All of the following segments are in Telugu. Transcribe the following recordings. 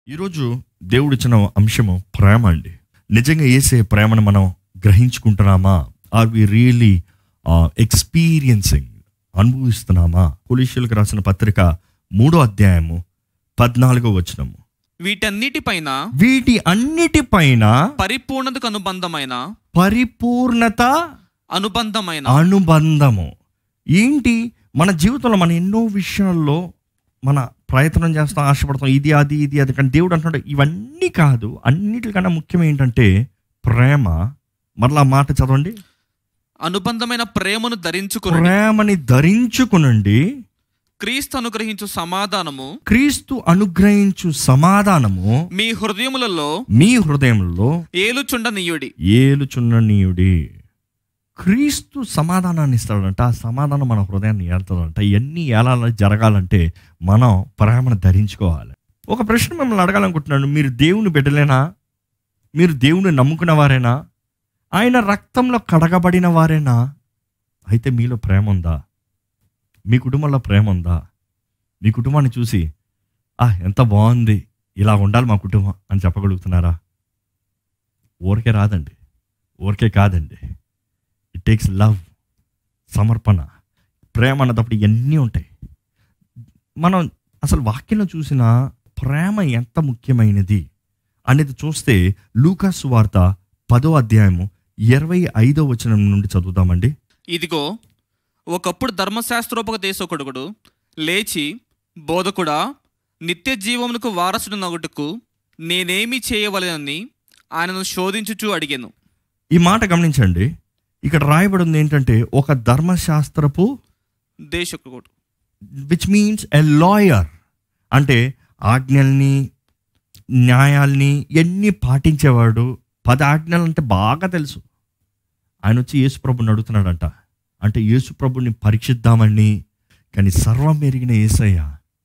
ఈరోజు దేవుడు ఇచ్చిన అంశము ప్రేమ అండి నిజంగా వేసే ప్రేమను మనం గ్రహించుకుంటున్నామా ఆర్ వి రియలీ ఎక్స్పీరియన్సింగ్ అనుభవిస్తున్నామా పోలీసులకు రాసిన పత్రిక మూడో అధ్యాయము పద్నాలుగో వచనము వీటన్నిటిపైన వీటి అన్నిటిపైన పరిపూర్ణతకు అనుబంధమైన పరిపూర్ణత అనుబంధమైన అనుబంధము ఏంటి మన జీవితంలో మన ఎన్నో విషయాల్లో మన ప్రయత్నం చేస్తాం ఆశపడతాం ఇది అది ఇది అది కానీ దేవుడు అంటున్నాడు ఇవన్నీ కాదు అన్నిటికన్నా ముఖ్యం ఏంటంటే ప్రేమ మరలా ఆ మాట చదవండి అనుబంధమైన ప్రేమను ధరించుకుని ప్రేమని ధరించుకునండి క్రీస్తు అనుగ్రహించు సమాధానము క్రీస్తు అనుగ్రహించు సమాధానము మీ హృదయములలో మీ హృదయంలో ఏలుచుండనీయుడి ఏలుచున్ననీయుడి క్రీస్తు సమాధానాన్ని ఇస్తాడంట ఆ సమాధానం మన హృదయాన్ని ఏళ్తుందంట ఇవన్నీ ఏలాల జరగాలంటే మనం ప్రేమను ధరించుకోవాలి ఒక ప్రశ్న మిమ్మల్ని అడగాలనుకుంటున్నాను మీరు దేవుని బిడ్డలేనా మీరు దేవుని నమ్ముకున్న వారేనా ఆయన రక్తంలో కడగబడిన వారేనా అయితే మీలో ప్రేమ ఉందా మీ కుటుంబంలో ప్రేమ ఉందా మీ కుటుంబాన్ని చూసి ఆ ఎంత బాగుంది ఇలా ఉండాలి మా కుటుంబం అని చెప్పగలుగుతున్నారా ఊరికే రాదండి ఊరికే కాదండి ఇట్ టేక్స్ లవ్ సమర్పణ ప్రేమ అన్నప్పుడు ఇవన్నీ ఉంటాయి మనం అసలు వాక్యంలో చూసిన ప్రేమ ఎంత ముఖ్యమైనది అనేది చూస్తే లూకాసు వార్త పదో అధ్యాయము ఇరవై ఐదో వచనం నుండి చదువుతామండి ఇదిగో ఒకప్పుడు ధర్మశాస్త్రోపదేశకుడు లేచి బోధకుడా నిత్య జీవమునకు వారసుడు నగుటకు నేనేమి చేయవలెనని ఆయనను శోధించుచూ అడిగాను ఈ మాట గమనించండి ఇక్కడ రాయబడి ఉంది ఏంటంటే ఒక ధర్మశాస్త్రపు దేశకుడు విచ్ మీన్స్ ఎ లాయర్ అంటే ఆజ్ఞల్ని న్యాయాల్ని ఎన్ని పాటించేవాడు పది ఆజ్ఞలు అంటే బాగా తెలుసు ఆయన వచ్చి యేసుప్రభుని అడుగుతున్నాడంట అంటే యేసుప్రభుని పరీక్షిద్దామని కానీ సర్వం ఎరిగిన ఏసయ్య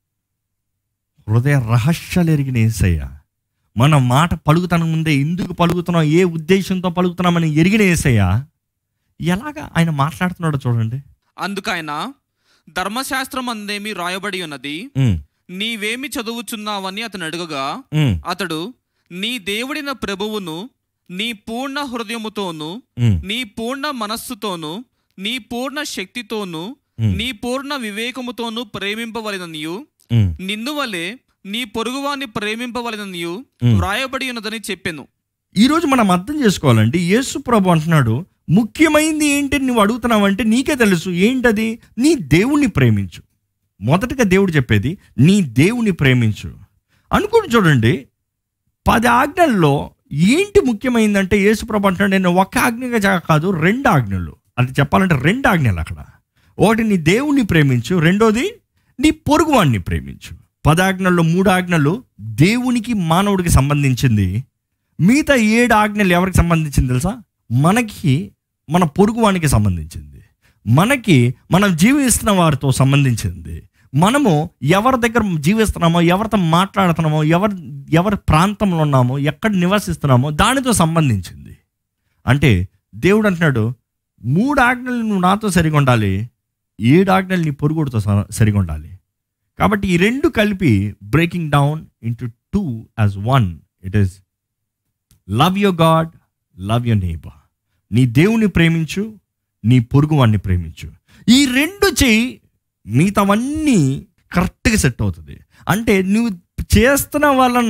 హృదయ రహస్యాలు ఎరిగిన ఏసయ్య మన మాట పలుకుతాను ముందే ఎందుకు పలుకుతున్నాం ఏ ఉద్దేశంతో పలుకుతున్నామని ఎరిగిన ఏసయ్య ఎలాగా ఆయన మాట్లాడుతున్నాడో చూడండి అందుకైన ధర్మశాస్త్రం అందేమి రాయబడి ఉన్నది ఉమ్, నీవేమి చదువుచున్నావని అతను అడుగగా ఉమ్, అతడు నీ దేవుడిన ప్రభువును నీ పూర్ణ హృదయముతోను ఉమ్, నీ పూర్ణ మనస్సుతోను నీ పూర్ణ శక్తితోను ఉమ్, నీ పూర్ణ వివేకముతోను ప్రేమింపవలెననియు ఉమ్. నిన్ను వలె నీ పొరుగువాన్ని ప్రేమింపవలెననియు ఉమ్. వ్రాయబడి ఉన్నదని చెప్పాను ఈరోజు మనం అర్థం చేసుకోవాలండి యేసు ప్రభు అంటున్నాడు ముఖ్యమైనది ఏంటి నువ్వు అడుగుతున్నావంటే నీకే తెలుసు ఏంటది నీ దేవుణ్ణి ప్రేమించు మొదటగా దేవుడు చెప్పేది నీ దేవుని ప్రేమించు అనుకుని చూడండి పది ఆజ్ఞల్లో ఏంటి ముఖ్యమైందంటే యేసు ప్రభు అంటున్నాడు నేను ఒక ఆజ్ఞగా చా- కాదు రెండు ఆజ్ఞలు అది చెప్పాలంటే రెండు ఆజ్ఞలు అక్కడ ఒకటి నీ దేవుణ్ణి ప్రేమించు రెండోది నీ పొరుగువాణ్ణి ప్రేమించు పదాజ్ఞల్లో మూడు ఆజ్ఞలు దేవునికి మానవుడికి సంబంధించింది మిగతా ఏడు ఆజ్ఞలు ఎవరికి సంబంధించింది తెలుసా మనకి మన పొరుగువానికి సంబంధించింది మనకి మనం జీవిస్తున్న వారితో సంబంధించింది మనము ఎవరి దగ్గర జీవిస్తున్నామో ఎవరితో మాట్లాడుతున్నామో ఎవరి ఎవరి ప్రాంతంలో ఉన్నామో ఎక్కడ నివసిస్తున్నామో దానితో సంబంధించింది అంటే దేవుడు అంటున్నాడు మూడు ఆజ్ఞలు నువ్వు నాతో సరిగా ఉండాలి ఏడు ఆజ్ఞలు నీ పొరుగుడితో స- సరిగా ఉండాలి కాబట్టి ఈ రెండు కలిపి breaking down into two as one it is love your God love your neighbour నీ దేవుని ప్రేమించు నీ పొరుగువాన్ని ప్రేమించు ఈ రెండు చెయ్యి మిగతావన్నీ కరెక్ట్గా సెట్ అవుతుంది అంటే నువ్వు చేస్తున్న వలన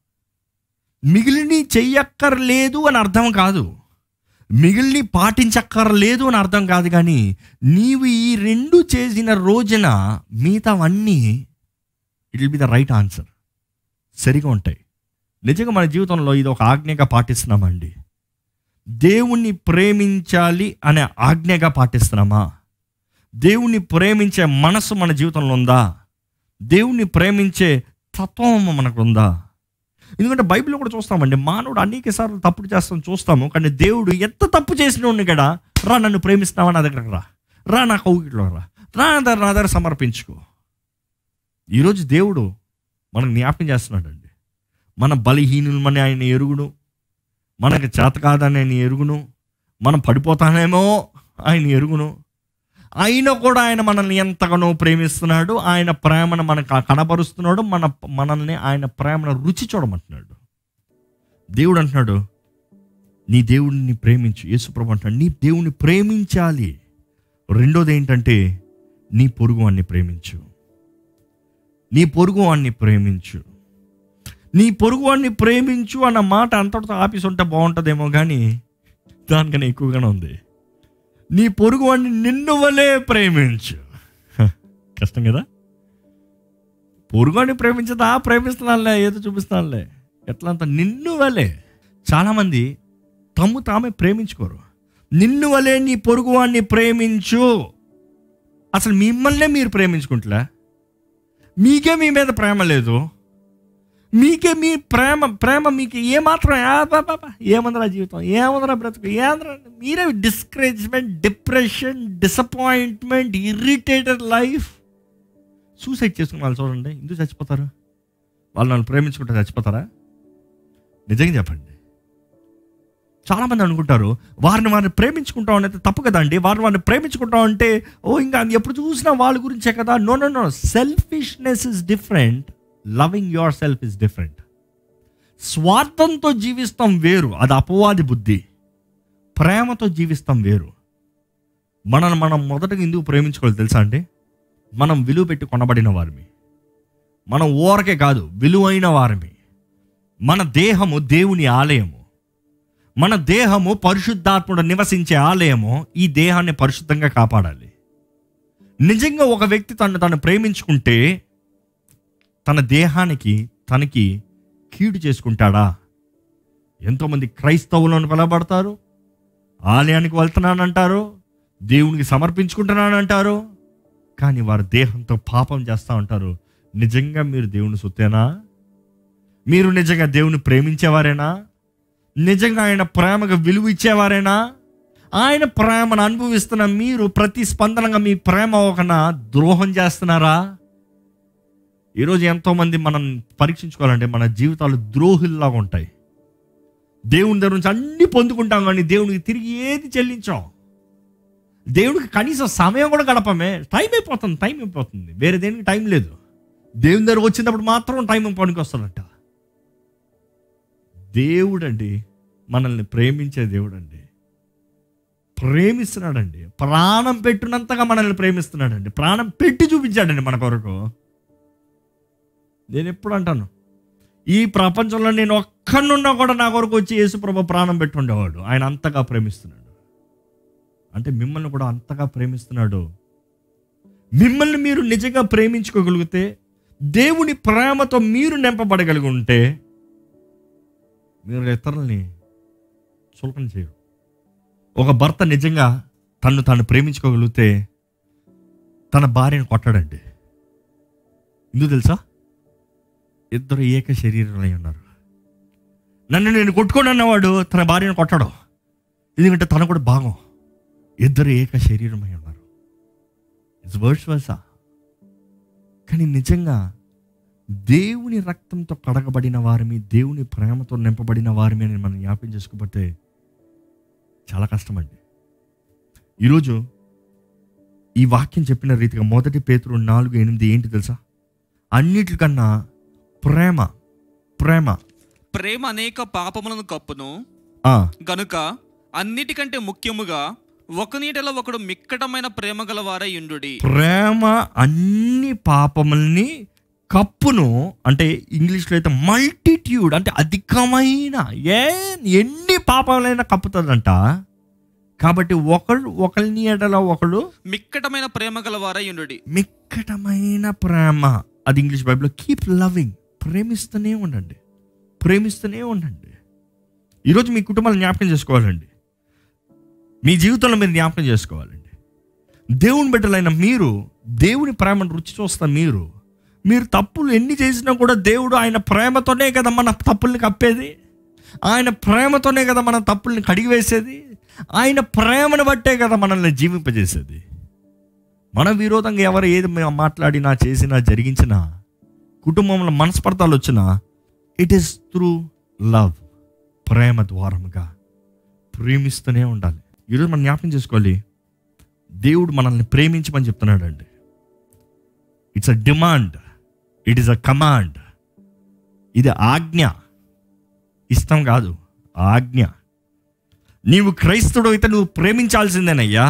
మిగిలిని చెయ్యక్కర్లేదు అని అర్థం కాదు మిగిలిని పాటించక్కర్లేదు అని అర్థం కాదు కానీ నీవు ఈ రెండు చేసిన రోజున మిగతావన్నీ it will be the right answer సరిగా ఉంటాయి నిజంగా మన జీవితంలో ఇది ఒక ఆజ్ఞగా పాటిస్తున్నామండి దేవుణ్ణి ప్రేమించాలి అనే ఆజ్ఞగా పాటిస్తున్నామా దేవుణ్ణి ప్రేమించే మనసు మన జీవితంలో ఉందా దేవుణ్ణి ప్రేమించే తత్వం మనకు ఉందా ఎందుకంటే బైబిల్లో కూడా చూస్తామండి మానవుడు అనేక సార్లు తప్పుడు చేస్తాం చూస్తాము కానీ దేవుడు ఎంత తప్పు చేసిన కదా రా నన్ను ప్రేమిస్తున్నావా నా దగ్గరకు రా రా నా కౌగిట్లో రా రా నా దగ్గర నా దగ్గర సమర్పించుకో ఈరోజు దేవుడు మనకు జ్ఞాపకం చేస్తున్నాడండి మన బలహీనులమని ఆయన ఎరుగును మనకి చేత కాదని ఆయన ఎరుగును మనం పడిపోతానేమో ఆయన ఎరుగును అయినా కూడా ఆయన మనల్ని ఎంతగానో ప్రేమిస్తున్నాడు ఆయన ప్రేమను మనకు కనబరుస్తున్నాడు మన మనల్ని ఆయన ప్రేమను రుచి చూడమంటున్నాడు దేవుడు అంటున్నాడు నీ దేవుడిని ప్రేమించు యేసుప్రభు అంటున్నాడు నీ దేవుణ్ణి ప్రేమించాలి రెండోది ఏంటంటే నీ పొరుగు వాణ్ణి ప్రేమించు నీ పొరుగు వాణ్ణి ప్రేమించు నీ పొరుగు వాణ్ణి ప్రేమించు అన్న మాట అంతటితో ఆపేసి ఉంటే బాగుంటుందేమో కానీ దానికన్నా ఎక్కువగానే ఉంది నీ పొరుగు వాడిని నిన్ను వలే ప్రేమించు హ, కష్టం కదా పొరుగువాడిని ప్రేమించదా ప్రేమిస్తున్నానులే ఏదో చూపిస్తున్నానులే ఎట్లా అంత నిన్ను వలే చాలామంది తమ్ము తామే ప్రేమించుకోరు నిన్ను వలే నీ పొరుగువాడిని ప్రేమించు అసలు మిమ్మల్నే మీరు ప్రేమించుకుంటలే మీకే మీ మీద ప్రేమ లేదు మీకే మీ ప్రేమ ప్రేమ మీకు ఏమాత్రం ఆ బా బా బా, ఏముందిరా జీవితం ఏముందిరా బ్రతుకు ఏముందిరా మీరే discouragement depression disappointment irritated life suicide చేసుకున్న వాళ్ళు చూడండి ఎందుకు చచ్చిపోతారు వాళ్ళు నన్ను ప్రేమించుకుంటే చచ్చిపోతారా నిజంగా చెప్పండి చాలామంది అనుకుంటారు వారిని వారిని ప్రేమించుకుంటాం అనేది తప్పు కదండి వారిని వారిని ప్రేమించుకుంటాం అంటే ఓ ఇంకా ఎప్పుడు చూసినా వాళ్ళ గురించే కదా no no no selfishness is different loving your self is different స్వార్థంతో జీవిస్తాం వేరు అది అపవాది బుద్ధి ప్రేమతో జీవిస్తాం వేరు మనల్ని మనం మొదటగా ఎందుకు ప్రేమించుకోవాలి తెలుసా అండి మనం విలువ పెట్టి కొనబడిన వారిమి మనం ఊరకే కాదు విలువైన వారిమి మన దేహము దేవుని ఆలయము మన దేహము పరిశుద్ధాత్ముడు నివసించే ఆలయము ఈ దేహాన్ని పరిశుద్ధంగా కాపాడాలి నిజంగా ఒక వ్యక్తి తను తను ప్రేమించుకుంటే తన దేహానికి తనకి కీడు చేసుకుంటాడా ఎంతోమంది క్రైస్తవులను పిలబడతారు ఆలయానికి వెళ్తున్నానంటారు దేవునికి సమర్పించుకుంటున్నానంటారు కానీ వారి దేహంతో పాపం చేస్తూ ఉంటారు నిజంగా మీరు దేవుని సొత్తేనా మీరు నిజంగా దేవుని ప్రేమించేవారేనా నిజంగా ఆయన ప్రేమకు విలువ ఇచ్చేవారేనా ఆయన ప్రేమను అనుభవిస్తున్న మీరు ప్రతిస్పందనగా మీ ప్రేమ ఒకన ద్రోహం చేస్తున్నారా ఈరోజు ఎంతోమంది మనం పరీక్షించుకోవాలంటే మన జీవితాలు ద్రోహుల్లాగా ఉంటాయి దేవుని దగ్గర నుంచి అన్ని పొందుకుంటాం కానీ దేవునికి తిరిగి ఏది చెల్లించాం దేవుడికి కనీసం సమయం కూడా గడపమే టైం అయిపోతుంది టైం అయిపోతుంది వేరే దేనికి టైం లేదు దేవుని దగ్గరకు వచ్చినప్పుడు మాత్రం టైం పనికి వస్తాడంట దేవుడండి మనల్ని ప్రేమించే దేవుడండి ప్రేమిస్తున్నాడండి ప్రాణం పెట్టినంతగా మనల్ని ప్రేమిస్తున్నాడండి ప్రాణం పెట్టి చూపించాడండి మన కొరకు నేను ఎప్పుడు అంటాను ఈ ప్రపంచంలో నేను ఒక్కడున్నా కూడా నా కొరకు వచ్చి యేసుప్రభ ప్రాణం పెట్టుండేవాడు ఆయన అంతగా ప్రేమిస్తున్నాడు అంటే మిమ్మల్ని కూడా అంతగా ప్రేమిస్తున్నాడు మిమ్మల్ని మీరు నిజంగా ప్రేమించుకోగలిగితే దేవుని ప్రేమతో మీరు నింపబడగలిగి ఉంటే మీరు ఇతరులని చులకన చేయరు ఒక భర్త నిజంగా తను తాను ప్రేమించుకోగలిగితే తన భార్యను కొట్టాడండి ఎందుకు తెలుసా ఇద్దరు ఏక శరీరంలో ఉన్నారు నన్ను నేను కొట్టుకోను అన్నవాడు తన భార్యను కొట్టడం ఎందుకంటే తన కూడా భాగం ఇద్దరు ఏక శరీరమై ఉన్నారు ఇట్స్ వర్డ్స్ వర్సా కానీ నిజంగా దేవుని రక్తంతో కడగబడిన వారిమి దేవుని ప్రేమతో నింపబడిన వారిమి అని మనం జ్ఞాపకం చేసుకోకపోతే చాలా కష్టమండి ఈరోజు ఈ వాక్యం చెప్పిన రీతిగా మొదటి పేతురు నాలుగు ఎనిమిది ఏంటి తెలుసా అన్నిటికన్నా ప్రేమ ప్రేమ ప్రేమ అనేక పాపములను కప్పును ఆ, గనుక అన్నిటికంటే ముఖ్యముగా ఒకనీటిలో ఒకడు మిక్కటమైన ప్రేమ గల వారై ఉండుడి ప్రేమ అన్ని పాపముల్ని కప్పును అంటే ఇంగ్లీష్లో అయితే మల్టిట్యూడ్ అంటే అధికమైన ఏ ఎన్ని పాపములైనా కప్పుతుందంట కాబట్టి ఒకడు ఒకరిని ఎడల ఒకడు మిక్కటమైన ప్రేమ గల వారై ఉండుడి మిక్కటమైన ప్రేమ అది ఇంగ్లీష్ బైబిల్లో కీప్ లవింగ్ ప్రేమిస్తూనే ఉండండి ప్రేమిస్తూనే ఉండండి ఈరోజు మీ కుటుంబాలు జ్ఞాపకం చేసుకోవాలండి మీ జీవితంలో మీరు జ్ఞాపకం చేసుకోవాలండి దేవుని బిడ్డలైన మీరు దేవుని ప్రేమను రుచి చూస్తా మీరు మీరు తప్పులు ఎన్ని చేసినా కూడా దేవుడు ఆయన ప్రేమతోనే కదా మన తప్పుల్ని కప్పేది ఆయన ప్రేమతోనే కదా మన తప్పుల్ని కడిగివేసేది ఆయన ప్రేమను బట్టే కదా మనల్ని జీవింపజేసేది మన విరోధంగా ఎవరు ఏది మా- మాట్లాడినా చేసినా జరిగించినా కుటుంబంలో మనస్పర్ధాలు వచ్చినా ఇట్ ఈస్ త్రూ లవ్ ప్రేమ ద్వారముగా ప్రేమిస్తూనే ఉండాలి ఈరోజు మనం జ్ఞాపకం చేసుకోవాలి దేవుడు మనల్ని ప్రేమించమని చెప్తున్నాడు అండి it's a demand it is a command ఇది ఆజ్ఞ ఇష్టం కాదు ఆజ్ఞ నీవు క్రైస్తుడు అయితే నువ్వు ప్రేమించాల్సిందేనయ్యా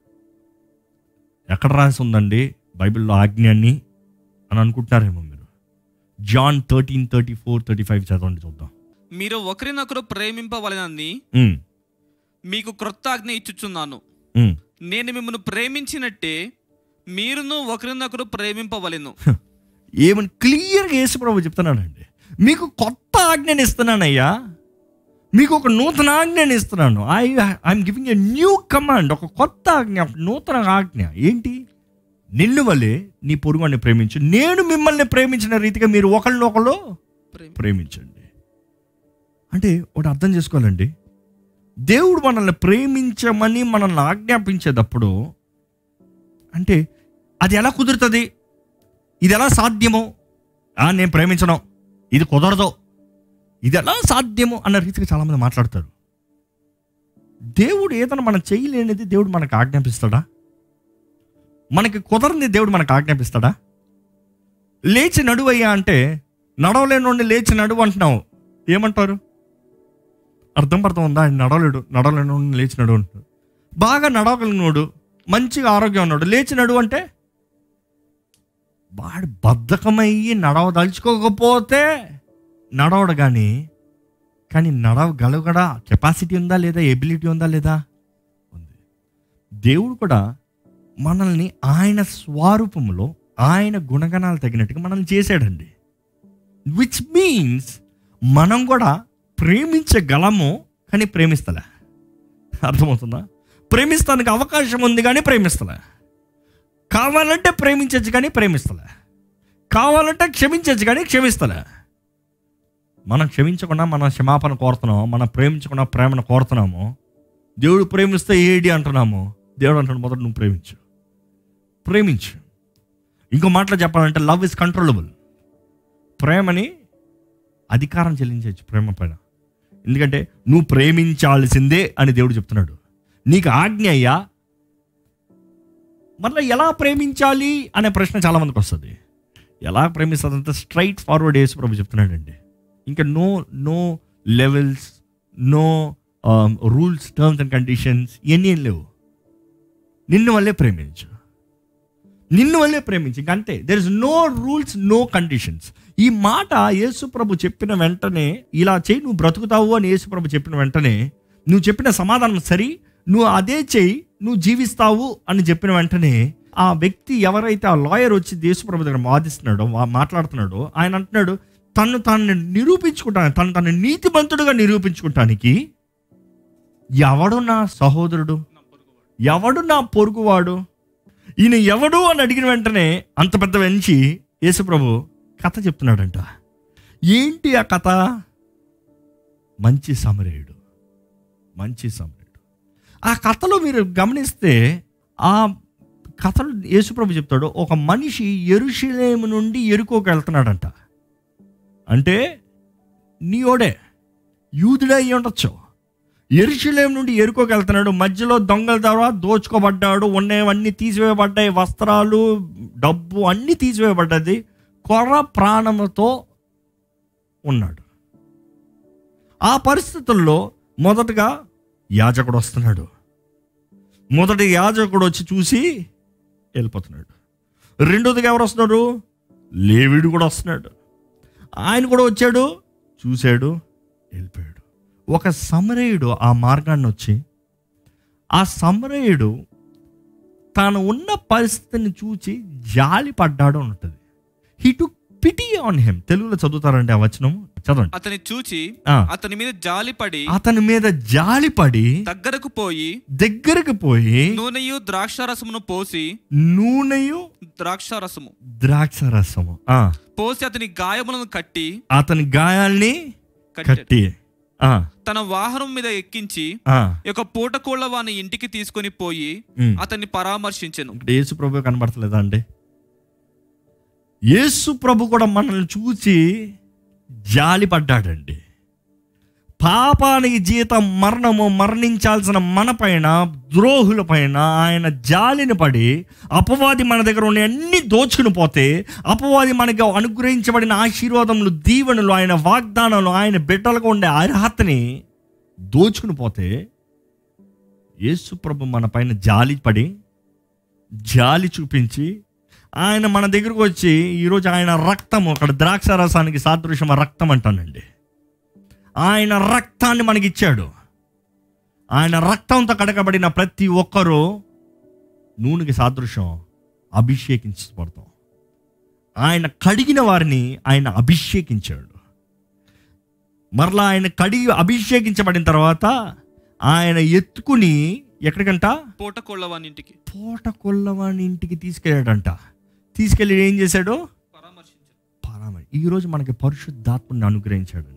ఎక్కడ రాసి ఉందండి బైబిల్లో ఆజ్ఞ అని అని అనుకుంటున్నారేమో మీరు John thirteen thirty four thirty five చదవండి చూద్దాం మీరు ఒకరినొకరు ప్రేమింపవలనని ఉమ్, మీకు క్రొత్త ఆజ్ఞ ఇచ్చుచున్నాను ఉమ్. నేను మిమ్మల్ని ప్రేమించినట్టే మీరును ఒకరినొకరు ప్రేమింపవలెను ఏమని క్లియర్గా యేసుప్రభు చెప్తున్నానండి మీకు కొత్త ఆజ్ఞని ఇస్తున్నానయ్యా మీకు ఒక నూతన ఆజ్ఞని ఇస్తున్నాను I I'm giving a new command ఒక కొత్త ఆజ్ఞ ఒక నూతన ఆజ్ఞ ఏంటి నిన్ను వల్లే నీ పొరుగుని ప్రేమించు నేను మిమ్మల్ని ప్రేమించిన రీతిగా మీరు ఒకళ్ళనొకళ్ళు ప్రేమ ప్రేమించండి అంటే ఒకటి అర్థం చేసుకోవాలండి దేవుడు మనల్ని ప్రేమించమని మనల్ని ఆజ్ఞాపించేటప్పుడు అంటే అది ఎలా కుదురుతుంది ఇది ఎలా సాధ్యమో ఆ, నేను ప్రేమించను ఇది కుదరదు ఇది ఎలా సాధ్యము అన్న రీతిగా చాలామంది మాట్లాడతారు దేవుడు ఏదైనా మనం చేయలేనిది దేవుడు మనకు ఆజ్ఞాపిస్తాడా మనకి కుదరని దేవుడు మనకు ఆజ్ఞాపిస్తాడా లేచి నడువయ్యా అంటే నడవలేనోడిని లేచి నడువు అంటున్నావు ఏమంటారు అర్థం అర్థం ఉందా ఆయన నడవలేడు నడవలేనోడిని లేచి నడువు అంటాడు బాగా నడవగలిగినోడు మంచిగా ఆరోగ్యం ఉన్నాడు లేచి నడువు అంటే వాడు బద్ధకమయ్యి నడవదలుచుకోకపోతే నడవడు కానీ కానీ నడవగలగడా కెపాసిటీ ఉందా లేదా ఎబిలిటీ ఉందా లేదా ఉంది దేవుడు కూడా మనల్ని ఆయన స్వరూపంలో ఆయన గుణగణాలు తగినట్టుగా మనల్ని చేశాడండి విచ్ మీన్స్ మనం కూడా ప్రేమించగలము కానీ ప్రేమిస్తలే అర్థమవుతుందా ప్రేమిస్తానికి అవకాశం ఉంది కానీ ప్రేమిస్తలే కావాలంటే ప్రేమించచ్చు కానీ ప్రేమిస్తలే కావాలంటే క్షమించచ్చు కానీ క్షమిస్తలే మనం క్షమించకుండా మనం క్షమాపణ కోరుతున్నాము మనం ప్రేమించకుండా ప్రేమను కోరుతున్నాము దేవుడు ప్రేమిస్తే ఏడి అంటున్నాము దేవుడు అంటాడు మొదట నువ్వు ప్రేమించు ప్రేమించు ఇంకో మాటలో చెప్పాలంటే లవ్ ఇస్ కంట్రోలబుల్ ప్రేమని అధికారం చెల్లించవచ్చు ప్రేమ పైన ఎందుకంటే నువ్వు ప్రేమించాల్సిందే అని దేవుడు చెప్తున్నాడు నీకు ఆజ్ఞ అయ్యా మళ్ళీ ఎలా ప్రేమించాలి అనే ప్రశ్న చాలా మందికి వస్తుంది ఎలా ప్రేమిస్తుందంటే స్ట్రైట్ ఫార్వర్డ్ వేసి ప్రభు చెప్తున్నాడండి ఇంకా no no levels no rules terms and conditions ఇవన్నీ ఏం లేవు నిన్ను వల్లే ప్రేమించు నిన్ను వల్లే ప్రేమించు ఇంక అంతే there is no rules no conditions ఈ మాట యేసు ప్రభు చెప్పిన వెంటనే ఇలా చేయి నువ్వు బ్రతుకుతావు అని యేసు ప్రభు చెప్పిన వెంటనే నువ్వు చెప్పిన సమాధానం సరి నువ్వు అదే చేయి నువ్వు జీవిస్తావు అని చెప్పిన వెంటనే ఆ వ్యక్తి ఎవరైతే ఆ లాయర్ వచ్చి యేసుప్రభు దగ్గర వాదిస్తున్నాడో వా- మాట్లాడుతున్నాడో ఆయన అంటున్నాడు తను తను నిరూపించుకుంటాను తను తను నీతిమంతుడుగా నిరూపించుకుంటానికి ఎవడు నా సహోదరుడు ఎవడు నా పొరుగువాడు ఈయన ఎవడు అని అడిగిన వెంటనే అంత పెద్ద వెంచి యేసుప్రభు కథ చెప్తున్నాడంట ఏంటి ఆ కథ మంచి సమరేయుడు మంచి సమరేయుడు ఆ కథలో మీరు గమనిస్తే ఆ కథలో యేసుప్రభు చెప్తాడు ఒక మనిషి ఎరుషలేము నుండి ఎరుకోకి వెళ్తున్నాడంట అంటే నీయోడే యూదుడే అయ్యి ఉండొచ్చు ఎరుషలేం నుండి ఎరుకోకి వెళ్తున్నాడు మధ్యలో దొంగల ద్వారా దోచుకోబడ్డాడు ఉన్నవన్నీ తీసివేయబడ్డాయి వస్త్రాలు డబ్బు అన్నీ తీసివేయబడ్డది కొర ప్రాణముతో ఉన్నాడు ఆ పరిస్థితుల్లో మొదటగా యాజకుడు వస్తున్నాడు మొదటి యాజకుడు వచ్చి చూసి వెళ్ళిపోతున్నాడు రెండోదిగా ఎవరు వస్తున్నారు లేవిడు కూడా వస్తున్నాడు ఆయన కూడా వచ్చాడు చూశాడు వెళ్ళిపోయాడు ఒక సమరయుడు ఆ మార్గాన్ని వచ్చి ఆ సమరయుడు తాను ఉన్న పరిస్థితిని చూచి జాలి పడ్డాడు అని ఉంటుంది he to pity on him తెలుగులో చదువుతారండి ఆ వచనం చదవండి అతని చూచి ఆ. అతని మీద జాలిపడి అతని మీద జాలిపడి దగ్గరకు పోయి దగ్గరకు పోయి నూనెయు ద్రాక్షారసమును పోసి నూనెయు ద్రాక్షారసము ద్రాక్ష రసము ఆ, పోసి అతని గాయములను కట్టి అతని గాయాల్ని కట్టాడు. కట్టి ఆ, తన వాహనం మీద ఎక్కించి ఆ. ఒక పూటకోళ్ళ వాని ఇంటికి తీసుకొని పోయి ఉమ్. అతన్ని పరామర్శించెను ఇక్కడ యేసు ప్రభు కనబడతలేదా అండి యేసు ప్రభు కూడా మనల్ని చూసి జాలి పడ్డాడండి పాపానికి జీతం మరణము మరణించాల్సిన మన పైన ద్రోహుల పైన ఆయన జాలిని పడి అపవాది మన దగ్గర ఉన్న అన్ని దోచుకుని పోతే అపవాది మనకి అనుగ్రహించబడిన ఆశీర్వాదములు దీవెనలు ఆయన వాగ్దానాలు ఆయన బిడ్డలకు ఉండే అర్హతని దోచుకుని పోతే యేసుప్రభు మన పైన జాలి పడి జాలి చూపించి ఆయన మన దగ్గరకు వచ్చి ఈరోజు ఆయన రక్తము అక్కడ ద్రాక్ష రసానికి సాదృశ్యం ఆ రక్తం అంటానండి ఆయన రక్తాన్ని మనకి ఇచ్చాడు ఆయన రక్తంతో కడగబడిన ప్రతి ఒక్కరూ నూనెకి సాదృశ్యం అభిషేకించబడతాం ఆయన కడిగిన వారిని ఆయన అభిషేకించాడు మరలా ఆయన కడిగి అభిషేకించబడిన తర్వాత ఆయన ఎత్తుకుని ఎక్కడికంట పూట కోళ్ళవానింటికి తోట కొల్లవాని ఇంటికి తీసుకెళ్ళాడంట తీసుకెళ్ళి ఏం చేశాడు పరామర్శించారు పరామరి ఈరోజు మనకి పరిశుద్ధాత్మని అనుగ్రహించాడండి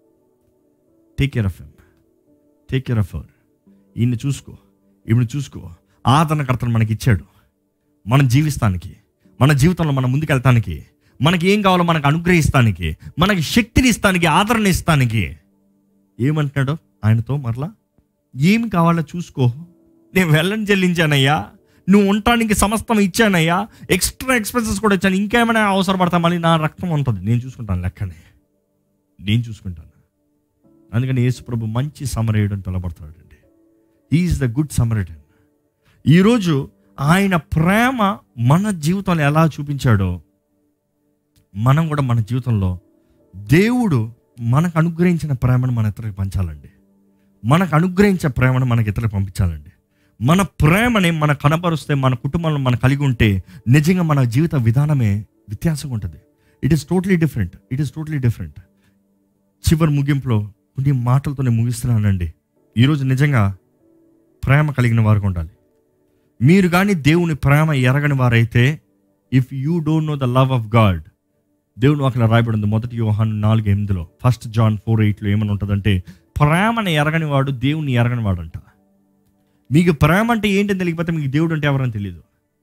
take care of him take care of her ఈయన్ని చూసుకో ఈవిని చూసుకో ఆదరణకర్తను మనకి ఇచ్చాడు మనం జీవిస్తానికి మన జీవితంలో మనం ముందుకెళ్తానికి మనకి ఏం కావాలో మనకు అనుగ్రహిస్తానికి మనకి శక్తిని ఇస్తానికి ఆదరణ ఇస్తానికి ఏమంటున్నాడు ఆయనతో మరలా ఏమి కావాలో చూసుకో నేను వెళ్ళని చెల్లించానయ్యా నువ్వు ఉండటానికి సమస్తం ఇచ్చానయ్యా ఎక్స్ట్రా ఎక్స్పెన్సెస్ కూడా ఇచ్చాను ఇంకేమైనా అవసరపడతా మళ్ళీ నా రక్తం ఉంటుంది నేను చూసుకుంటాను లెక్కనే నేను చూసుకుంటాను అందుకని యేసుప్రభు మంచి సమరయుడు అని పిలబడతాడండి ఈజ్ ద గుడ్ సమరయుడు ఈరోజు ఆయన ప్రేమ మన జీవితంలో ఎలా చూపించాడో మనం కూడా మన జీవితంలో దేవుడు మనకు అనుగ్రహించిన ప్రేమను మన ఇతరులకు పంచాలండి మనకు అనుగ్రహించే ప్రేమను మనకి ఇతరులకు పంపించాలండి మన ప్రేమని మన కనపరుస్తే మన కుటుంబంలో మనం కలిగి ఉంటే నిజంగా మన జీవిత విధానమే వ్యత్యాసంగా ఉంటుంది it is totally different it is totally different చివరి ముగింపులో కొన్ని మాటలతో నేను ముగిస్తున్నానండి ఈరోజు నిజంగా ప్రేమ కలిగిన వారికి ఉండాలి మీరు కానీ దేవుని ప్రేమ ఎరగని వారైతే if you don't know the love of God దేవుని అక్కడ రాయబడి ఉంది మొదటి యోహాన్ నాలుగు ఎనిమిదిలో ఫస్ట్ జాన్ ఫోర్ ఎయిట్లో ఏమని ఉంటుందంటే ప్రేమను ఎరగని వాడు దేవుని ఎరగని వాడంట మీకు ప్రేమ అంటే ఏంటని తెలియకపోతే మీకు దేవుడు అంటే ఎవరని తెలియదు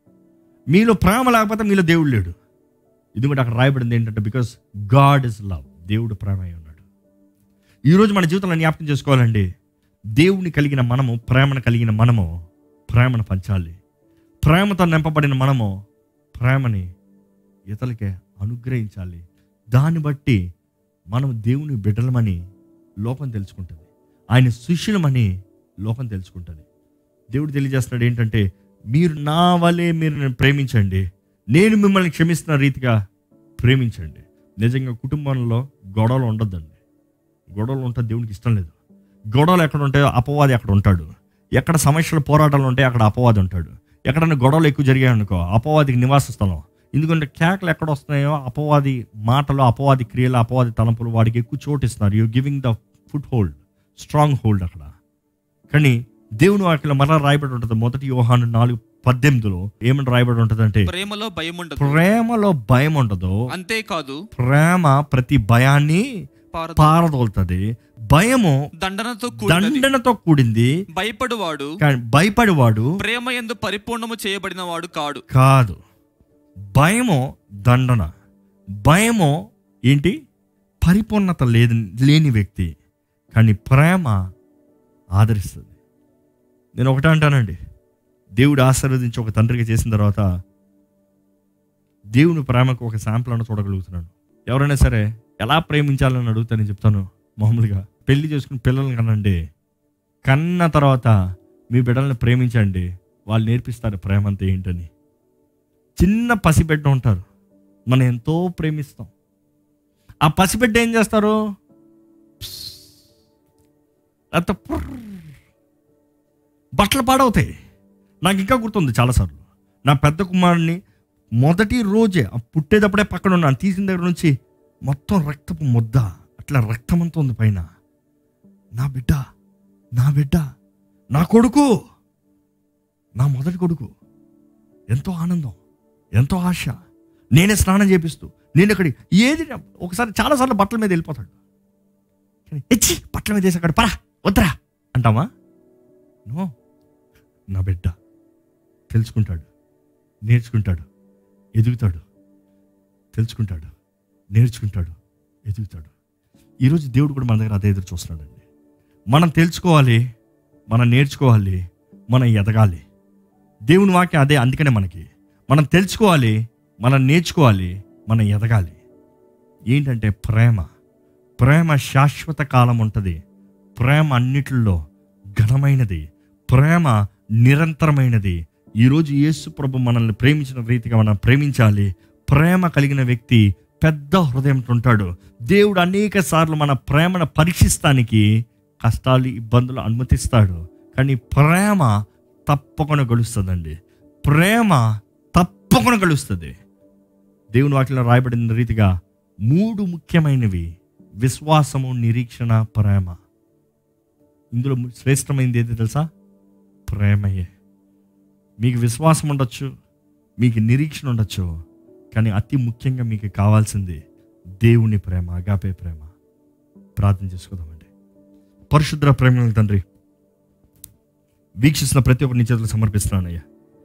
మీలో ప్రేమ లేకపోతే మీలో దేవుడు లేడు ఇది కూడా అక్కడ రాయబడింది ఏంటంటే బికాస్ గాడ్ ఇస్ లవ్ దేవుడు ప్రేమ అయి ఉన్నాడు ఈరోజు మన జీవితంలో జ్ఞాపకం చేసుకోవాలండి దేవుని కలిగిన మనము ప్రేమను కలిగిన మనము ప్రేమను పంచాలి ప్రేమతో నింపబడిన మనము ప్రేమని ఇతరులకే అనుగ్రహించాలి దాన్ని బట్టి మనం దేవుని బిడ్డలమని లోకం తెలుసుకుంటుంది ఆయన శిష్యులమని లోకం తెలుసుకుంటుంది దేవుడు తెలియజేస్తున్నాడు ఏంటంటే మీరు నా వలే మీరు నన్ను ప్రేమించండి నేను మిమ్మల్ని క్షమిస్తున్న రీతిగా ప్రేమించండి నిజంగా కుటుంబంలో గొడవలు ఉండొద్దండి గొడవలు ఉంటే దేవునికి ఇష్టం లేదు గొడవలు ఎక్కడ ఉంటాయో అపవాది అక్కడ ఉంటాడు ఎక్కడ సమస్యలు పోరాటాలు ఉంటాయో అక్కడ అపవాది ఉంటాడు ఎక్కడైనా గొడవలు ఎక్కువ జరిగాయి అనుకో అపవాదికి నివాస స్థలం ఎందుకంటే కేకలు ఎక్కడ వస్తున్నాయో అపవాది మాటలు అపవాది క్రియలు అపవాది తలంపులు వాడికి ఎక్కువ చోటు ఇస్తున్నారు you giving the foothold stronghold అక్కడ కానీ దేవుని వాటిలో మరలా రాయబడి ఉంటుంది మొదటి యోహాను నాలుగు పద్దెనిమిదిలో ఏమని రాయబడి ఉంటుంది అంటే ప్రేమలో భయం ఉండదు ప్రేమలో భయం ఉండదు అంతేకాదు ప్రేమ ప్రతి భయాన్ని పారదు పారదోలుతుంది భయము దండనతో కూడినది దండనతో కూడింది భయపడువాడు కానీ భయపడివాడు ప్రేమ ఎందు పరిపూర్ణము చేయబడిన వాడు కాడు కాదు భయము దండన భయము ఏంటి పరిపూర్ణత లేదు లేని వ్యక్తి కానీ ప్రేమ ఆదరిస్తుంది నేను ఒకటే అంటానండి దేవుడు ఆశీర్వదించి ఒక తండ్రికి చేసిన తర్వాత దేవుని ప్రేమకు ఒక శాంపుల్ అన్న చూడగలుగుతున్నాను ఎవరైనా సరే ఎలా ప్రేమించాలని అడుగుతా నేను చెప్తాను మామూలుగా పెళ్లి చేసుకుని పిల్లల్ని కనండి కన్న తర్వాత మీ బిడ్డల్ని ప్రేమించండి వాళ్ళు నేర్పిస్తారు ప్రేమ అంతా ఏంటని చిన్న పసిబిడ్డ ఉంటారు మనం ఎంతో ప్రేమిస్తాం ఆ పసిబిడ్డ ఏం చేస్తారు అంత పుర్ర్. బట్టలు పాడవుతాయి నాకు ఇంకా గుర్తుంది చాలాసార్లు నా పెద్ద కుమారుని మొదటి రోజే ఆ పుట్టేటప్పుడే పక్కన ఉన్నాను తీసిన దగ్గర నుంచి మొత్తం రక్తపు ముద్ద అట్లా రక్తమంతా ఉంది పైన నా బిడ్డ నా బిడ్డ నా కొడుకు నా మొదటి కొడుకు ఎంతో ఆనందం ఎంతో ఆశ నేనే స్నానం చేపిస్తూ నేను అక్కడి ఏది ఒకసారి చాలాసార్లు బట్టల మీద వెళ్ళిపోతాడు కానీ, ఎచ్చి బట్టల మీద వేసి అక్కడ పరా వద్దురా అంటామా నో నా బిడ్డ తెలుసుకుంటాడు నేర్చుకుంటాడు ఎదుగుతాడు తెలుసుకుంటాడు నేర్చుకుంటాడు ఎదుగుతాడు ఈరోజు దేవుడు కూడా మన దగ్గర అదే ఎదురు చూస్తున్నాడండి మనం తెలుసుకోవాలి మనం నేర్చుకోవాలి మనం ఎదగాలి దేవుని వాక్యం అదే అందుకనే మనకి మనం తెలుసుకోవాలి మనం నేర్చుకోవాలి మనం ఎదగాలి ఏంటంటే ప్రేమ ప్రేమ శాశ్వత కాలం ఉంటుంది ప్రేమ అన్నిటిలో ఘనమైనది ప్రేమ నిరంతరమైనది ఈరోజు యేసు ప్రభు మనల్ని ప్రేమించిన రీతిగా మనం ప్రేమించాలి ప్రేమ కలిగిన వ్యక్తి పెద్ద హృదయంతో ఉంటాడు దేవుడు అనేక సార్లు మన ప్రేమను పరీక్షిస్తానికి కష్టాలు ఇబ్బందులు అనుమతిస్తాడు కానీ ప్రేమ తప్పకుండా గెలుస్తుందండి ప్రేమ తప్పకుండా గెలుస్తుంది దేవుని వాటిలో రాయబడిన రీతిగా మూడు ముఖ్యమైనవి విశ్వాసము నిరీక్షణ ప్రేమ ఇందులో శ్రేష్టమైనది ఏది తెలుసా ప్రేమయే మీకు విశ్వాసం ఉండొచ్చు మీకు నిరీక్షణ ఉండొచ్చు కానీ అతి ముఖ్యంగా మీకు కావాల్సింది దేవుని ప్రేమ అగాపే ప్రేమ ప్రార్థన చేసుకుందామండి పరిశుద్ర ప్రేమ తండ్రి వీక్షిస్తున్న ప్రతి ఒక్కరిని చేతులు సమర్పిస్తున్నానయ్యా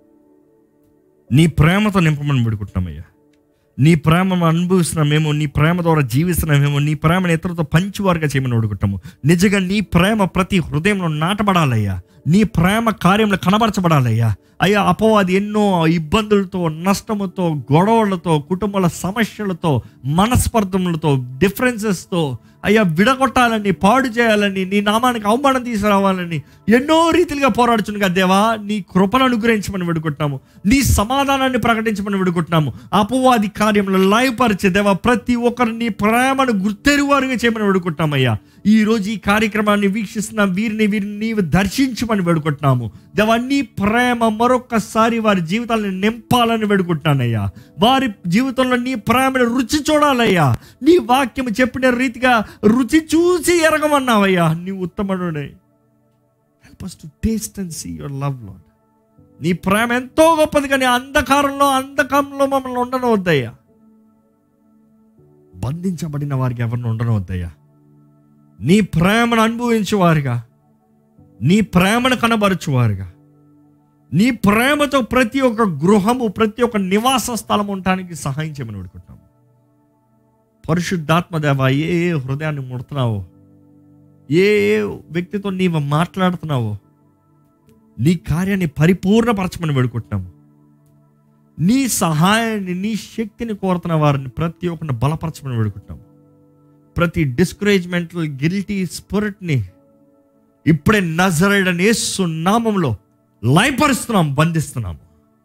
నీ ప్రేమతో నింపమని పెడుకుంటున్నామయ్యా నీ ప్రేమను అనుభవిస్తున్నామేమో నీ ప్రేమ ద్వారా జీవిస్తున్నామేమో నీ ప్రేమను ఇతరులతో పంచివారుగా చేయమని అడుగుతాము నిజంగా నీ ప్రేమ ప్రతి హృదయంలో నాటబడాలయ్యా నీ ప్రేమ కార్యంలో కనబరచబడాలయ్యా అయ్యా అపవాది ఎన్నో ఇబ్బందులతో నష్టముతో గొడవలతో కుటుంబాల సమస్యలతో మనస్పర్ధములతో డిఫరెన్సెస్తో అయ్యా విడగొట్టాలని పాడు చేయాలని నీ నామానికి అవమానం తీసుకురావాలని ఎన్నో రీతిలుగా పోరాడుచునుగా దేవా నీ కృపను అనుగ్రహించమని విడుకుంటున్నాము నీ సమాధానాన్ని ప్రకటించమని విడుకుంటున్నాము అపవాది కార్యంలో లయపరిచే దేవా ప్రతి ఒక్కరు నీ ప్రేమను గుర్తెరువారుగా చేయమని విడుకుంటున్నామయ్యా ఈ రోజు ఈ కార్యక్రమాన్ని వీక్షిస్తున్న వీరిని వీరిని నీవు దర్శించమని వేడుకుంటున్నాము దేవా నీ ప్రేమ మరొకసారి వారి జీవితాలను నింపాలని వేడుకుంటున్నానయ్యా వారి జీవితంలో నీ ప్రేమను రుచి చూడాలయ్యా నీ వాక్యం చెప్పిన రీతిగా రుచి చూసి ఎరగమన్నావయ్యా నీ ఉత్తమనుడే help us to taste and see your love lord నీ ప్రేమ ఎంతో గొప్పది కానీ అంధకారంలో అంధకంలో మమ్మల్ని ఉండనవద్దయ్యా బంధించబడిన వారికి ఎవరిని ఉండనవద్దయ్యా నీ ప్రేమను అనుభవించేవారుగా నీ ప్రేమను కనబరచువారుగా నీ ప్రేమతో ప్రతి ఒక్క గృహము ప్రతి ఒక్క నివాస స్థలం ఉండటానికి సహాయం చేయమని వేడుకుంటున్నాము పరిశుద్ధాత్మదేవ ఏ ఏ హృదయాన్ని ముడుతున్నావో ఏ ఏ వ్యక్తితో నీవు మాట్లాడుతున్నావో నీ కార్యాన్ని పరిపూర్ణపరచమని వేడుకుంటున్నాము నీ సహాయాన్ని నీ శక్తిని కోరుతున్న వారిని ప్రతి ఒక్కరిని బలపరచమని వేడుకుంటున్నాము ప్రతి డిస్కరేజ్మెంటల్ గిల్టీ స్పిరిట్ని ఇప్పుడే నజరేడని యేసు నామంలో లయపరుస్తున్నాం బంధిస్తున్నాము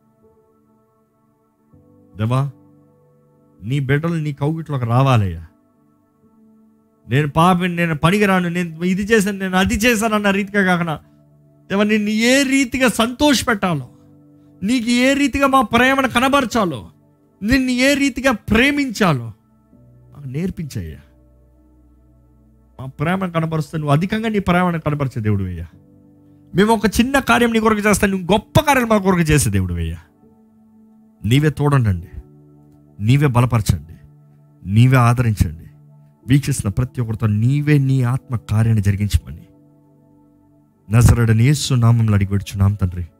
దేవా నీ బిడ్డలు నీ కౌగిట్లోకి రావాలయ్యా నేను పాపిని నేను పనికిరాను నేను ఇది చేశాను నేను అది చేశాను అన్న రీతిగా కాకుండా దేవా నిన్ను ఏ రీతిగా సంతోష పెట్టాలో నీకు ఏ రీతిగా మా ప్రేమను కనబరచాలో నిన్ను ఏ రీతిగా ప్రేమించాలో మాకు నేర్పించయ్యా మా ప్రేమను కనబరుస్తే నువ్వు అధికంగా నీ ప్రేమను కనబరిచే దేవుడు అయ్యా మేము ఒక చిన్న కార్యం నీ కొరకు చేస్తాను నువ్వు గొప్ప కార్యం మా కొరకు చేసే దేవుడు అయ్యా నీవే తోడండి నీవే బలపరచండి నీవే ఆదరించండి వీక్షిస్తున్న ప్రతి ఒక్కరితో నీవే నీ ఆత్మ కార్యాన్ని జరిగించమని నజరడని యేసు నామంలో అడిగి పెడుచున్నాం తండ్రి